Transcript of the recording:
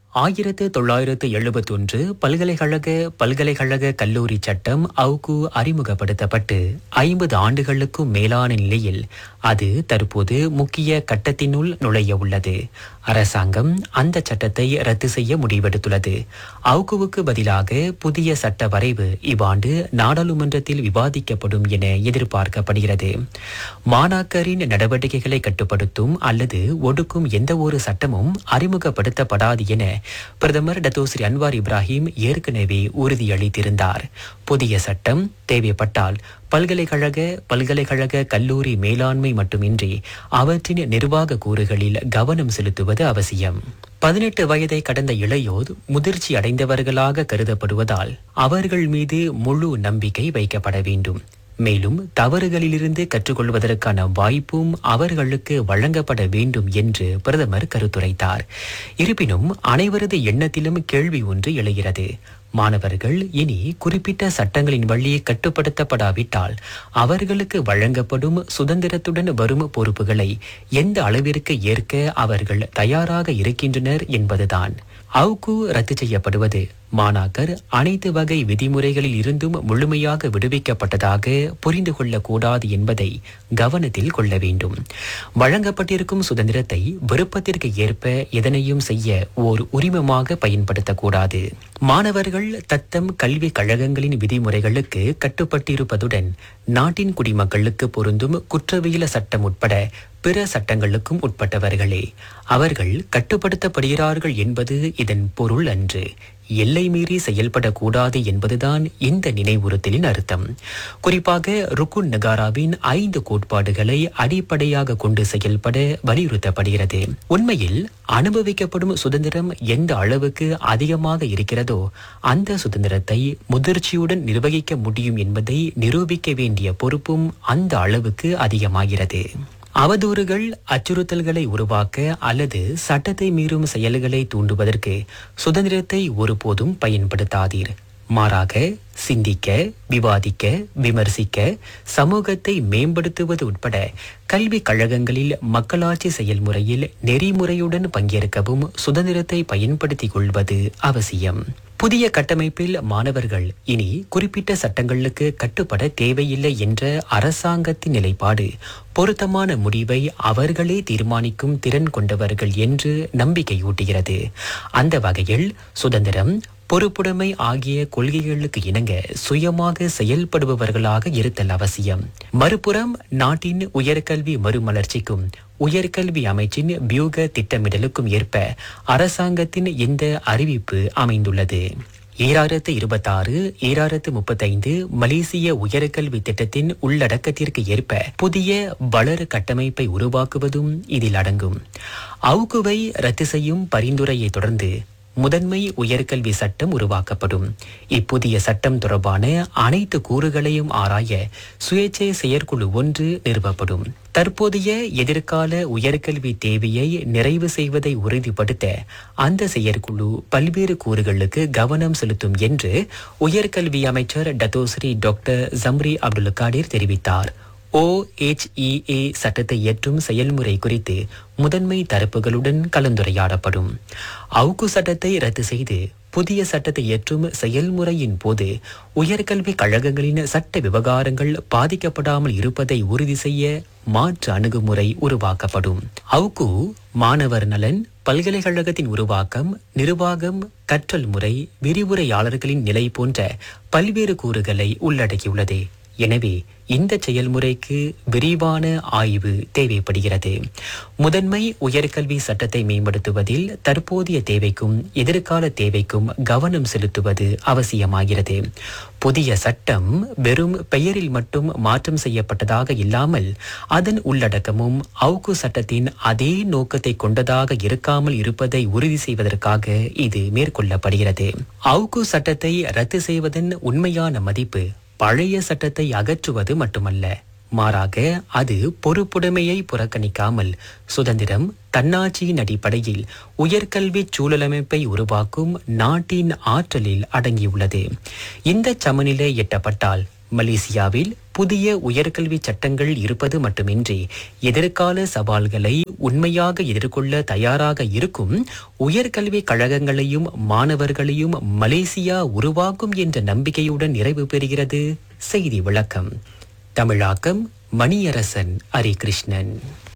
ஆயிரத்து தொள்ளாயிரத்து எழுபத்தொன்று பல்கலைக்கழக பல்கலைக்கழக கல்லூரி சட்டம் அவுக்கு அறிமுகப்படுத்தப்பட்டு ஐம்பது ஆண்டுகளுக்கும் மேலான நிலையில் அது தற்போது முக்கிய கட்டத்தினுள் நுழைய உள்ளது அரசாங்கம் அந்த சட்டத்தை ரத்து செய்ய முடிவெடுத்துள்ளது அவுக்குவுக்கு பதிலாக புதிய சட்ட வரைவு இவ்வாண்டு நாடாளுமன்றத்தில் விவாதிக்கப்படும் என எதிர்பார்க்கப்படுகிறது மாணாக்கரின் நடவடிக்கைகளை கட்டுப்படுத்தும் அல்லது ஒடுக்கும் எந்த ஒரு சட்டமும் அறிமுகப்படுத்தப்படாது என பிரதமர் டத்தோஸ்ரீ அன்வார் இப்ராஹிம் ஏற்கனவே உறுதியளித்திருந்தார் புதிய சட்டம் தேவைப்பட்டால் பல்கலைக்கழக பல்கலைக்கழக கல்லூரி மேலாண்மை மட்டுமின்றி அவற்றின் நிர்வாக கூறுகளில் கவனம் செலுத்துவது அவசியம் பதினெட்டு வயதை கடந்த இளையோர் முதிர்ச்சி அடைந்தவர்களாக கருதப்படுவதால் அவர்கள் மீது முழு நம்பிக்கை வைக்கப்பட வேண்டும் மேலும் தவறுகளிலிருந்து கற்றுக்கொள்வதற்கான வாய்ப்பும் அவர்களுக்கு வழங்கப்பட வேண்டும் என்று பிரதமர் கருத்துரைத்தார் இருப்பினும் அனைவரது எண்ணத்திலும் கேள்வி ஒன்று எழுகிறது மாணவர்கள் இனி குறிப்பிட்ட சட்டங்களின் வழி கட்டுப்படுத்தப்படாவிட்டால் அவர்களுக்கு வழங்கப்படும் சுதந்திரத்துடன் வரும் பொறுப்புகளை எந்த அளவிற்கு ஏற்க அவர்கள் தயாராக இருக்கின்றனர் என்பதுதான் அவுக்கு ரத்து செய்யப்படுவது மாணாக்கர் அனைத்து வகை விதிமுறைகளில் இருந்தும் முழுமையாக விடுவிக்கப்பட்டதாக புரிந்து கொள்ளக்கூடாது என்பதை கவனத்தில் கொள்ள வேண்டும் வழங்கப்பட்டிருக்கும் சுதந்திரத்தை விருப்பத்திற்கு ஏற்ப எதனையும் செய்ய ஓர் உரிமமாக பயன்படுத்தக்கூடாது மாணவர்கள் தத்தம் கல்விக் கழகங்களின் விதிமுறைகளுக்கு கட்டுப்பட்டிருப்பதுடன் நாட்டின் குடிமக்களுக்கு பொருந்தும் குற்றவியல சட்டம் உட்பட பிற சட்டங்களுக்கும் உட்பட்டவர்களே அவர்கள் கட்டுப்படுத்தப்படுகிறார்கள் என்பது இதன் பொருள் அன்று எல்லை மீறி செயல்படக்கூடாது என்பதுதான் இந்த நினைவுறுத்தலின் அர்த்தம் குறிப்பாக ருக்குன் நகாராவின் ஐந்து கோட்பாடுகளை அடிப்படையாக கொண்டு செயல்பட வலியுறுத்தப்படுகிறது உண்மையில் அனுபவிக்கப்படும் சுதந்திரம் எந்த அளவுக்கு அதிகமாக இருக்கிறதோ அந்த சுதந்திரத்தை முதிர்ச்சியுடன் நிர்வகிக்க முடியும் என்பதை நிரூபிக்க வேண்டிய பொறுப்பும் அந்த அளவுக்கு அதிகமாகிறது அவதூறுகள் அச்சுறுத்தல்களை உருவாக்க அல்லது சட்டத்தை மீறும் செயல்களை தூண்டுவதற்கு சுதந்திரத்தை ஒருபோதும் பயன்படுத்தாதீர் மாறாக சிந்திக்க விவாதிக்க விமர்சிக்க சமூகத்தை மேம்படுத்துவது உட்பட கல்விக் கழகங்களில் மக்களாட்சி செயல்முறையில் நெறிமுறையுடன் பங்கேற்கவும் சுதந்திரத்தை பயன்படுத்திக் கொள்வது அவசியம் புதிய கட்டமைப்பில் மாணவர்கள் இனி குறிப்பிட்ட சட்டங்களுக்கு கட்டுப்பட தேவையில்லை என்ற அரசாங்கத்தின் நிலைப்பாடு பொருத்தமான முடிவை அவர்களே தீர்மானிக்கும் திறன் கொண்டவர்கள் என்று நம்பிக்கையூட்டுகிறது அந்த வகையில் சுதந்திரம் பொறுப்புடைமை ஆகிய கொள்கைகளுக்கு இணங்க சுயமாக செயல்படுபவர்களாக இருத்தல் அவசியம் மறுபுறம் நாட்டின் உயர்கல்வி மறுமலர்ச்சிக்கும் உயர்கல்வி அமைச்சின் வியூக திட்டமிடலுக்கும் ஏற்ப அரசாங்கத்தின் இந்த அறிவிப்பு அமைந்துள்ளது ஈராயிரத்து இருபத்தாறு ஈராயிரத்து முப்பத்தைந்து மலேசிய உயர்கல்வி திட்டத்தின் உள்ளடக்கத்திற்கு ஏற்ப புதிய வளர் கட்டமைப்பை உருவாக்குவதும் இதில் அடங்கும் அவுகுவை ரத்து செய்யும் பரிந்துரையை தொடர்ந்து முதன்மை உயர்கல்வி சட்டம் உருவாக்கப்படும் இப்புதிய சட்டம் தொடர்பான அனைத்து கூறுகளையும் ஆராய சுயேட்சை செயற்குழு ஒன்று நிறுவப்படும் தற்போதைய எதிர்கால உயர்கல்வி தேவையை நிறைவு செய்வதை உறுதிப்படுத்த அந்த செயற்குழு பல்வேறு கூறுகளுக்கு கவனம் செலுத்தும் என்று உயர்கல்வி அமைச்சர் Datuk Seri doctor Zambry Abdul Kadir தெரிவித்தார் ஓஎச்இஏ சட்டத்தை இயற்றும் செயல்முறை குறித்து முதன்மை தரப்புகளுடன் கலந்துரையாடப்படும் அவுக்கு சட்டத்தை ரத்து செய்து புதிய சட்டத்தை இயற்றும் செயல்முறையின் போது உயர்கல்வி கழகங்களின் சட்ட விவகாரங்கள் பாதிக்கப்படாமல் இருப்பதை உறுதி செய்ய மாற்று அணுகுமுறை உருவாக்கப்படும் அவுக்கு மாணவர் நலன் பல்கலைக்கழகத்தின் உருவாக்கம் நிர்வாகம் கற்றல் முறை விரிவுரையாளர்களின் நிலை போன்ற பல்வேறு கூறுகளை உள்ளடக்கியுள்ளது எனவே இந்த செயல்முறைக்கு விரிவான ஆய்வு தேவைப்படுகிறது முதன்மை உயர்கல்வி சட்டத்தை மேம்படுத்துவதில் தற்போதைய தேவைக்கும் எதிர்கால தேவைக்கும் கவனம் செலுத்துவது அவசியமாகிறது புதிய சட்டம் வெறும் பெயரில் மட்டும் மாற்றம் செய்யப்பட்டதாக இல்லாமல் அதன் உள்ளடக்கமும் அவுக்கு சட்டத்தின் அதே நோக்கத்தை கொண்டதாக இருக்காமல் இருப்பதை உறுதி செய்வதற்காக இது மேற்கொள்ளப்படுகிறது அவுக்கு சட்டத்தை ரத்து செய்வதன் உண்மையான மதிப்பு பழைய சட்டத்தை அகற்றுவது மட்டுமல்ல மாறாக அது பொறுப்புடைமையை புறக்கணிக்காமல் சுதந்திரம் தன்னாட்சியின் அடிப்படையில் உயர்கல்வி சூழலமைப்பை உருவாக்கும் நாட்டின் ஆற்றலில் அடங்கியுள்ளது இந்த சமநிலை எட்டப்பட்டால் மலேசியாவில் புதிய உயர்கல்வி சட்டங்கள் இருப்பது மட்டுமின்றி எதிர்கால சவால்களை உண்மையாக எதிர்கொள்ள தயாராக இருக்கும் உயர்கல்வி கழகங்களையும் மாணவர்களையும் மலேசியா உருவாக்கும் என்ற நம்பிக்கையுடன் நிறைவு பெறுகிறது செய்தி விளக்கம் தமிழாக்கம் மணியரசன் ஹரிகிருஷ்ணன்